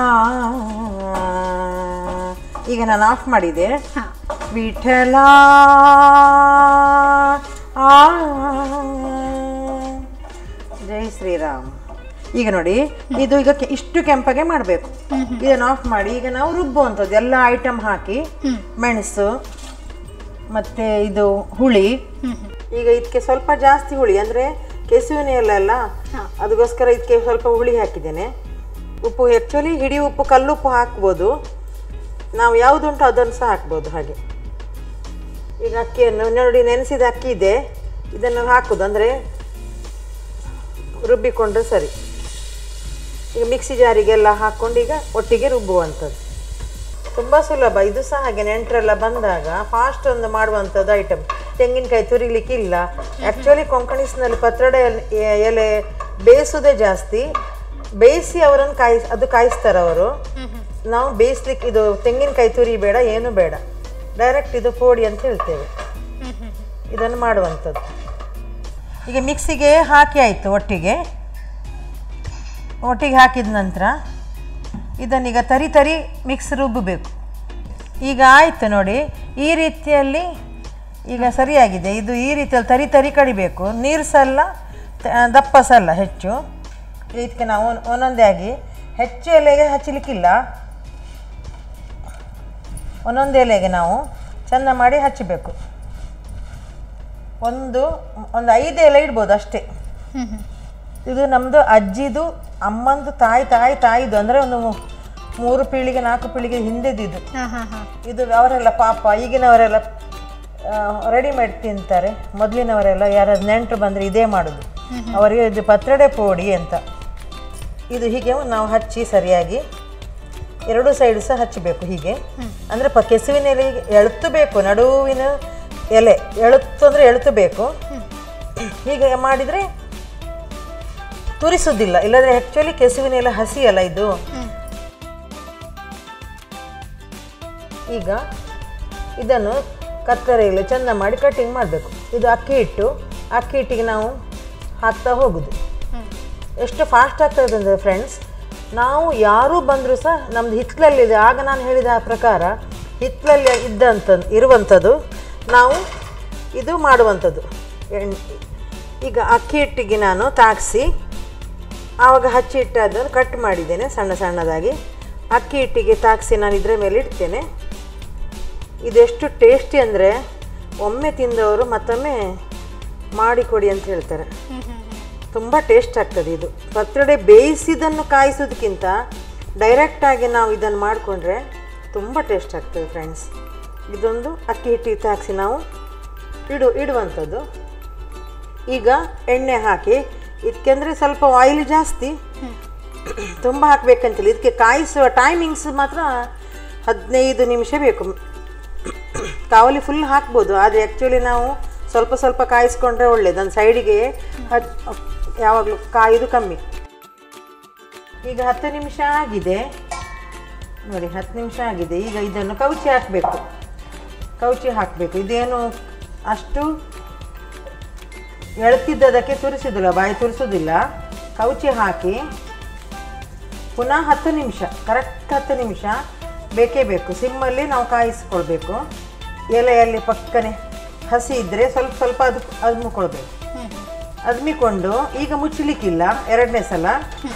ಈಗ ನಾನು ಆಫ್ ಮಾಡಿದೆ ಹಾಂ ವಿಠಲ ಆ ಜೈ ಶ್ರೀರಾಮ್ ಈಗ ನೋಡಿ ಇದು ಈಗ ಕೆ- ಇಷ್ಟು ಕೆಂಪಗೆ ಮಾಡಬೇಕು ಇದನ್ನು ಆಫ್ ಮಾಡಿ ಈಗ ನಾವು ರುಬ್ಬುವಂಥದ್ದು ಎಲ್ಲ ಐಟಮ್ ಹಾಕಿ ಮೆಣಸು ಮತ್ತೆ ಇದು ಹುಳಿ ಈಗ ಇದಕ್ಕೆ ಸ್ವಲ್ಪ ಜಾಸ್ತಿ ಹುಳಿ ಅಂದರೆ ಕೆಸುವಿನ ಎಲೆಲ್ಲ ಅದಕ್ಕೋಸ್ಕರ ಇದಕ್ಕೆ ಸ್ವಲ್ಪ ಹುಳಿ ಹಾಕಿದ್ದೇನೆ ಉಪ್ಪು ಆ್ಯಕ್ಚುಲಿ ಹಿಡಿ ಉಪ್ಪು ಕಲ್ಲುಪ್ಪು ಹಾಕ್ಬೋದು ನಾವು ಯಾವುದುಂಟು ಅದನ್ನು ಸಹ ಹಾಕ್ಬೋದು ಹಾಗೆ ಈಗ ಅಕ್ಕಿಯನ್ನು ನೋಡಿ ನೆನೆಸಿದ ಅಕ್ಕಿ ಇದೆ ಇದನ್ನು ಹಾಕೋದು ಅಂದರೆ ರುಬ್ಬಿಕೊಂಡ್ರೆ ಸರಿ ಈಗ ಮಿಕ್ಸಿ ಜಾರಿಗೆಲ್ಲ ಹಾಕ್ಕೊಂಡು ಈಗ ಒಟ್ಟಿಗೆ ರುಬ್ಬುವಂಥದ್ದು ತುಂಬ ಸುಲಭ ಇದು ಸಹ ಹಾಗೆ ನೆಂಟರೆಲ್ಲ ಬಂದಾಗ ಫಾಸ್ಟ್ ಒಂದು ಮಾಡುವಂಥದ್ದು ಐಟಮ್ ತೆಂಗಿನಕಾಯಿ ತುರಿಲಿಕ್ಕಿಲ್ಲ ಆ್ಯಕ್ಚುಲಿ ಕೊಂಕಣಿಸ್ನಲ್ಲಿ ಪತ್ರೊಡೆ ಎಲೆ- ಎಲೆ ಬೇಯಿಸೋದೇ ಜಾಸ್ತಿ ಬೇಯಿಸಿ ಅವರನ್ನು ಕಾಯಿಸ್ ಅದು ಕಾಯಿಸ್ತಾರೆ ಅವರು ನಾವು ಬೇಯಿಸ್ಲಿಕ್ಕೆ ಇದು ತೆಂಗಿನಕಾಯಿ ತುರಿ ಬೇಡ ಏನು ಬೇಡ ಡೈರೆಕ್ಟ್ ಇದು ಪೋಡಿ ಅಂತ ಹೇಳ್ತೇವೆ ಇದನ್ನು ಮಾಡುವಂಥದ್ದು ಈಗ ಮಿಕ್ಸಿಗೆ ಹಾಕಿ ಆಯಿತು ಒಟ್ಟಿಗೆ ಒಟ್ಟಿಗೆ ಹಾಕಿದ ನಂತರ ಇದನ್ನೀಗ ತರಿ ತರಿ ಮಿಕ್ಸ್ ರುಬ್ಬಬೇಕು ಈಗ ಆಯಿತು ನೋಡಿ ಈ ರೀತಿಯಲ್ಲಿ ಈಗ ಸರಿಯಾಗಿದೆ ಇದು ಈ ರೀತಿಯಲ್ಲಿ ತರಿ ತರಿ ಕಡಿಬೇಕು ನೀರು ಸಲ್ಲ ತ- ದಪ್ಪ ಸಲ್ಲ ಹೆಚ್ಚು ಇದಕ್ಕೆ ನಾವು ಒಂದ್- ಒಂದೊಂದೇ ಆಗಿ ಹೆಚ್ಚು ಎಲೆಗೆ ಹಚ್ಚಲಿಕ್ಕಿಲ್ಲ ಒಂದೊಂದು ಎಲೆಗೆ ನಾವು ಚೆಂದ ಮಾಡಿ ಹಚ್ಚಬೇಕು ಒಂದು ಒಂದು ಐದು ಎಲೆ ಇಡ್ಬೋದು ಅಷ್ಟೇ ಇದು ನಮ್ಮದು ಅಜ್ಜಿದು ಅಮ್ಮಂದು ತಾಯಿ ತಾಯಿ ತಾಯಿದು ಅಂದರೆ ಒಂದು ಮೂ- ಮೂರು ಪೀಳಿಗೆ ನಾಲ್ಕು ಪೀಳಿಗೆ ಹಿಂದೆದಿದ್ದು ಹಾಂ ಹಾಂ ಹಾಂ ಇದು ಅವರೆಲ್ಲ ಪಾಪ ಈಗಿನವರೆಲ್ಲ ರೆಡಿಮೇಡ್ ತಿಂತಾರೆ ಮೊದಲಿನವರೆಲ್ಲ ಯಾರಾದ್ರು ನೆಂಟರು ಬಂದರೆ ಇದೇ ಮಾಡೋದು ಅವರಿಗೆ ಇದು ಪತ್ರೊಡೆ ಪೋಡಿ ಅಂತ ಇದು ಹೀಗೆ ನಾವು ಹಚ್ಚಿ ಸರಿಯಾಗಿ ಎರಡು ಸೈಡ್ ಸಹ ಹಚ್ಚಬೇಕು ಹೀಗೆ ಅಂದರೆ ಪ ಕೆಸುವಿನ ಎಲೆಗೆ ಎಳುತ್ತು ಬೇಕು ನಡುವಿನ ಎಲೆ ಎಳುತ್ತು ಅಂದರೆ ಎಳುತ್ತು ಬೇಕು ಹೀಗೆ ಮಾಡಿದರೆ ತುರಿಸುವುದಿಲ್ಲ ಇಲ್ಲದ್ರೆ ಆ್ಯಕ್ಚುಲಿ ಕೆಸುವಿನ ಎಲೆ ಹಸಿ ಅಲ್ಲ ಇದು ಈಗ ಇದನ್ನು ಕತ್ತರಿಯಲ್ಲಿ ಚೆಂದ ಮಾಡಿ ಕಟ್ಟಿಂಗ್ ಮಾಡಬೇಕು ಇದು ಅಕ್ಕಿ ಹಿಟ್ಟು ಅಕ್ಕಿ ಹಿಟ್ಟಿಗೆ ನಾವು ಹಾಕ್ತಾ ಹೋಗುದು ಎಷ್ಟು ಫಾಸ್ಟ್ ಆಗ್ತದೆ ಅಂದರೆ ಫ್ರೆಂಡ್ಸ್ ನಾವು ಯಾರೂ ಬಂದರೂ ಸಹ ನಮ್ಮದು ಹಿತ್ತಲಲ್ಲಿದೆ ಆಗ ನಾನು ಹೇಳಿದ ಪ್ರಕಾರ ಹಿತ್ತಲಲ್ಲಿ ಇದ್ದಂಥ ಇರುವಂಥದ್ದು ನಾವು ಇದು ಮಾಡುವಂಥದ್ದು ಎಣ್- ಈಗ ಅಕ್ಕಿ ಹಿಟ್ಟಿಗೆ ನಾನು ತಾಗಿಸಿ ಆವಾಗ ಹಚ್ಚಿ ಇಟ್ಟದನ್ನು ಕಟ್ ಮಾಡಿದ್ದೇನೆ ಸಣ್ಣ ಸಣ್ಣದಾಗಿ ಅಕ್ಕಿ ಹಿಟ್ಟಿಗೆ ತಾಗಿಸಿ ನಾನು ಇದರ ಮೇಲೆ ಇಡ್ತೇನೆ ಇದೆಷ್ಟು ಟೇಸ್ಟಿ ಅಂದರೆ ಒಮ್ಮೆ ತಿಂದವರು ಮತ್ತೊಮ್ಮೆ ಮಾಡಿಕೊಡಿ ಅಂತ ಹೇಳ್ತಾರೆ ತುಂಬ ಟೇಸ್ಟ್ ಆಗ್ತದೆ ಇದು ಪತ್ರೊಡೆ ಬೇಯಿಸಿದನ್ನು ಕಾಯಿಸೋದಕ್ಕಿಂತ ಡೈರೆಕ್ಟಾಗಿ ನಾವು ಇದನ್ನು ಮಾಡಿಕೊಂಡ್ರೆ ತುಂಬ ಟೇಸ್ಟ್ ಆಗ್ತದೆ ಫ್ರೆಂಡ್ಸ್ ಇದೊಂದು ಅಕ್ಕಿ ಹಿಟ್ಟಿಗೆ ತಾಗಿಸಿ ನಾವು ಇಡು ಇಡುವಂಥದ್ದು ಈಗ ಎಣ್ಣೆ ಹಾಕಿ ಇದಕ್ಕೆಂದರೆ ಸ್ವಲ್ಪ ಆಯಿಲ್ ಜಾಸ್ತಿ ತುಂಬ ಹಾಕಬೇಕಂತಿಲ್ಲ ಇದಕ್ಕೆ ಕಾಯಿಸುವ ಟೈಮಿಂಗ್ಸ್ ಮಾತ್ರ ಹದಿನೈದು ನಿಮಿಷ ಬೇಕು ಕಾವಲಿ ಫುಲ್ ಹಾಕ್ಬೋದು ಆದರೆ ಆ್ಯಕ್ಚುಲಿ ನಾವು ಸ್ವಲ್ಪ ಸ್ವಲ್ಪ ಕಾಯಿಸ್ಕೊಂಡ್ರೆ ಒಳ್ಳೇದು ಒಂದು ಸೈಡಿಗೆ ಹಚ್ ಯಾವಾಗಲೂ ಕಾಯೋದು ಕಮ್ಮಿ ಈಗ ಹತ್ತು ನಿಮಿಷ ಆಗಿದೆ ನೋಡಿ ಹತ್ತು ನಿಮಿಷ ಆಗಿದೆ ಈಗ ಇದನ್ನು ಕೌಚಿ ಹಾಕಬೇಕು ಕೌಚಿ ಹಾಕಬೇಕು ಇದೇನು ಅಷ್ಟು ಎಳ್ತಿದ್ದದಕ್ಕೆ ತುರಿಸಿದಿಲ್ಲ ಬಾಯಿ ತುರಿಸೋದಿಲ್ಲ ಕೌಚಿ ಹಾಕಿ ಪುನಃ ಹತ್ತು ನಿಮಿಷ ಕರೆಕ್ಟ್ ಹತ್ತು ನಿಮಿಷ ಬೇಕೇ ಬೇಕು ಸಿಮ್ಮಲ್ಲಿ ನಾವು ಕಾಯಿಸ್ಕೊಳ್ಬೇಕು ಎಲೆಯಲ್ಲಿ ಪಕ್ಕನೆ ಹಸಿ ಇದ್ದರೆ ಸ್ವಲ್ಪ ಸ್ವಲ್ಪ ಅದು ಅದ್ಮಿಕೊಳ್ಬೇಕು ಅದ್ಮಿಕೊಂಡು ಈಗ ಮುಚ್ಚಲಿಕ್ಕಿಲ್ಲ ಎರಡನೇ ಸಲ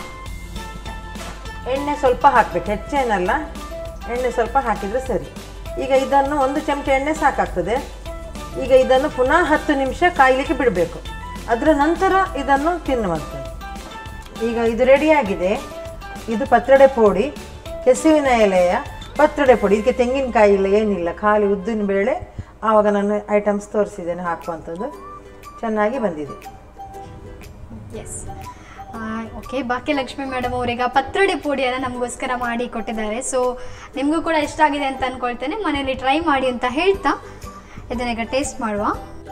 ಎಣ್ಣೆ ಸ್ವಲ್ಪ ಹಾಕಬೇಕು ಹೆಚ್ಚೇನಲ್ಲ ಎಣ್ಣೆ ಸ್ವಲ್ಪ ಹಾಕಿದರೆ ಸರಿ ಈಗ ಇದನ್ನು ಒಂದು ಚಮಚ ಎಣ್ಣೆ ಸಾಕಾಗ್ತದೆ ಈಗ ಇದನ್ನು ಪುನಃ ಹತ್ತು ನಿಮಿಷ ಕಾಯಲಿಕ್ಕೆ ಬಿಡಬೇಕು ಅದರ ನಂತರ ಇದನ್ನು ತಿನ್ನುವಂಥದ್ದು ಈಗ ಇದು ರೆಡಿಯಾಗಿದೆ ಇದು ಪತ್ರೊಡೆ ಪುಡಿ ಕೆಸುವಿನ ಎಲೆಯ ಪತ್ರೊಡೆ ಪುಡಿ ಇದಕ್ಕೆ ತೆಂಗಿನಕಾಯಿ ಇಲ್ಲ ಏನಿಲ್ಲ ಖಾಲಿ ಉದ್ದಿನ ಬೇಳೆ ಆವಾಗ ನಾನು ಐಟಮ್ಸ್ ತೋರಿಸಿದ್ದೇನೆ ಹಾಕುವಂಥದ್ದು ಚೆನ್ನಾಗಿ ಬಂದಿದೆ ಎಸ್ ಓಕೆ ಭಾಗ್ಯಲಕ್ಷ್ಮಿ ಮೇಡಮ್ ಅವರೀಗ ಪತ್ರೊಡೆ ಪುಡಿಯನ್ನು ನಮಗೋಸ್ಕರ ಮಾಡಿ ಕೊಟ್ಟಿದ್ದಾರೆ ಸೊ ನಿಮಗೂ ಕೂಡ ಇಷ್ಟ ಆಗಿದೆ ಅಂತ ಅಂದ್ಕೊಳ್ತೇನೆ ಮನೆಯಲ್ಲಿ ಟ್ರೈ ಮಾಡಿ ಅಂತ ಹೇಳ್ತಾ ಇದನ್ನೀಗ ಟೇಸ್ಟ್ ಮಾಡುವ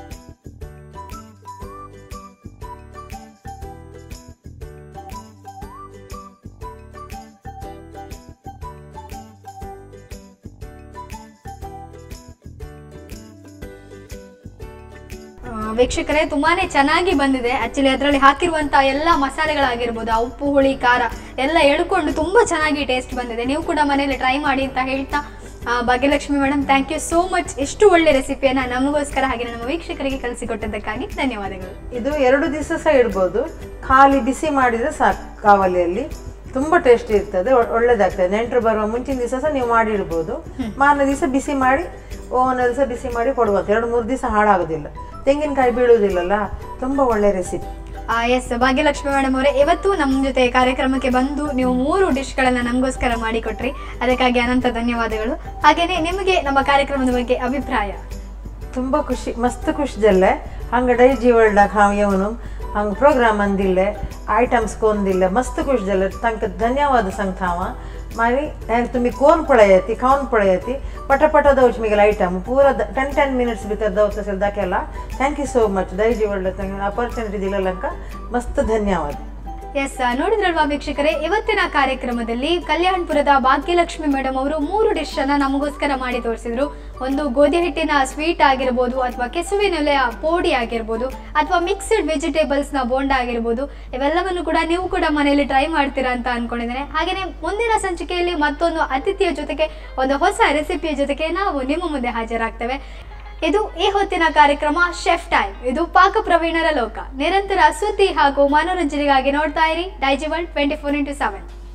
ಆ, ವೀಕ್ಷಕರೇ ತುಂಬಾನೇ ಚೆನ್ನಾಗಿ ಬಂದಿದೆ ಆಕ್ಚುಲಿ ಅದರಲ್ಲಿ ಹಾಕಿರುವಂತ ಎಲ್ಲ ಮಸಾಲೆಗಳಾಗಿರ್ಬೋದು ಆ ಉಪ್ಪು ಹುಳಿ ಖಾರ ಎಲ್ಲ ಎಳ್ಕೊಂಡು ತುಂಬಾ ಚೆನ್ನಾಗಿ ಟೇಸ್ಟ್ ಬಂದಿದೆ ನೀವು ಕೂಡ ಮನೆಯಲ್ಲಿ ಟ್ರೈ ಮಾಡಿ ಅಂತ ಹೇಳ್ತಾ ಆ, Bhagyalakshmi madam thank you so much ಎಷ್ಟು ಒಳ್ಳೆ ರೆಸಿಪಿಯನ್ನ ನಮಗೋಸ್ಕರ ಹಾಗೆ ನಮ್ಮ ವೀಕ್ಷಕರಿಗೆ ಕಲಿಸಿಕೊಟ್ಟದ್ದಕ್ಕಾಗಿ ಧನ್ಯವಾದಗಳು ಇದು ಎರಡು ದಿವಸ ಸಹ ಇಡ್ಬೋದು ಖಾಲಿ ಬಿಸಿ ಮಾಡಿದರೆ ಸಾಕು ಕಾವಲಿಯಲ್ಲಿ ತುಂಬ ಟೇಸ್ಟಿ ಇರ್ತದೆ ಒ- ಒಳ್ಳೆದಾಗ್ತದೆ ನೆಂಟರು ಬರುವ ಮುಂಚಿನ ದಿವಸ ಸಹ ನೀವು ಮಾಡಿ ಇಡ್ಬೋದು ಮಾರನೇ ದಿವಸ ಬಿಸಿ ಮಾಡಿ ಓವನಲ್ಲಿ ಸಹ ಬಿಸಿ ಮಾಡಿ ಕೊಡುವಂಥ ಎರಡು ಮೂರು ದಿವಸ ಹಾಳಾಗೋದಿಲ್ಲ ತೆಂಗಿನಕಾಯಿ ಬೀಳುವುದಿಲ್ಲಲ್ಲ ತುಂಬ ಒಳ್ಳೆ ರೆಸಿಪಿ ಎಸ್ ಭಾಗ್ಯಲಕ್ಷ್ಮಿ ಮೇಡಮ್ ಅವರೇ ಇವತ್ತು ನಮ್ಮ ಜೊತೆ ಕಾರ್ಯಕ್ರಮಕ್ಕೆ ಬಂದು ನೀವು ಮೂರು ಡಿಶ್ಗಳನ್ನು ನಮಗೋಸ್ಕರ ಮಾಡಿಕೊಟ್ರಿ ಅದಕ್ಕಾಗಿ ಅನಂತ ಧನ್ಯವಾದಗಳು ಹಾಗೆಯೇ ನಿಮಗೆ ನಮ್ಮ ಕಾರ್ಯಕ್ರಮದ ಬಗ್ಗೆ ಅಭಿಪ್ರಾಯ ತುಂಬ ಖುಷಿ ಮಸ್ತ್ ಖುಷಿ ಜಲ್ಲೆ ಹಂಗೆ ಡೈ ಜೀವಳ್ದಾಗ ಹಾಂ ಇವನು ಹಂಗೆ ಪ್ರೋಗ್ರಾಮ್ ಅಂದಿಲ್ಲ ಐಟಮ್ಸ್ ಕೊಂದಿಲ್ಲ मस्त खुश झालं तांकां धन्यवाद सांगता हांव मागीर हें तुमी कोण पळयाती खावन पळयाती पटापट दवच मिगेल आयटम पुरो टेन टेन मिनिट्स भितर दवच असेल दाखयला ಥ್ಯಾಂಕ್ ಯು ಸೋ ಮಚ್ ದಯಜಿ ಒಳ್ಳೆ ಅಪರ್ಚುನಿಟಿ ದಿಲ್ಲಂಕ ಮಸ್ತ್ ಧನ್ಯವಾದ ಎಸ್ ನೋಡಿದ್ರಲ್ವಾ ವೀಕ್ಷಕರೇ ಇವತ್ತಿನ ಕಾರ್ಯಕ್ರಮದಲ್ಲಿ ಕಲ್ಯಾಣಪುರದ ಭಾಗ್ಯಲಕ್ಷ್ಮಿ ಮೇಡಮ್ ಅವರು ಮೂರು ಡಿಶ್ ಅನ್ನ ನಮಗೋಸ್ಕರ ಮಾಡಿ ತೋರಿಸಿದ್ರು ಒಂದು ಗೋಧಿ ಹಿಟ್ಟಿನ ಸ್ವೀಟ್ ಆಗಿರ್ಬೋದು ಅಥವಾ ಕೆಸುವಿನೆಲೆಯ ಪೋಡಿ ಆಗಿರ್ಬೋದು ಅಥವಾ ಮಿಕ್ಸ್ಡ್ ವೆಜಿಟೇಬಲ್ಸ್ ನ ಬೋಂಡ ಆಗಿರ್ಬೋದು ಇವೆಲ್ಲವನ್ನು ಕೂಡ ನೀವು ಕೂಡ ಮನೆಯಲ್ಲಿ ಟ್ರೈ ಮಾಡ್ತೀರಾ ಅಂತ ಅನ್ಕೊಂಡಿದ್ದೇನೆ ಹಾಗೆಯೇ ಮುಂದಿನ ಸಂಚಿಕೆಯಲ್ಲಿ ಮತ್ತೊಂದು ಅತಿಥಿಯ ಜೊತೆಗೆ ಒಂದು ಹೊಸ ರೆಸಿಪಿಯ ಜೊತೆಗೆ ನಾವು ನಿಮ್ಮ ಮುಂದೆ ಹಾಜರಾಗ್ತೇವೆ ಇದು ಈ ಹೊತ್ತಿನ ಕಾರ್ಯಕ್ರಮ ಶೆಫ್ ಟೈಮ್ ಇದು ಪಾಕ ಪ್ರವೀಣರ ಲೋಕ ನಿರಂತರ ಸುದ್ದಿ ಹಾಗೂ ಮನೋರಂಜನೆಗಾಗಿ ನೋಡ್ತಾ ಇರಿ Daijiworld twenty four into seven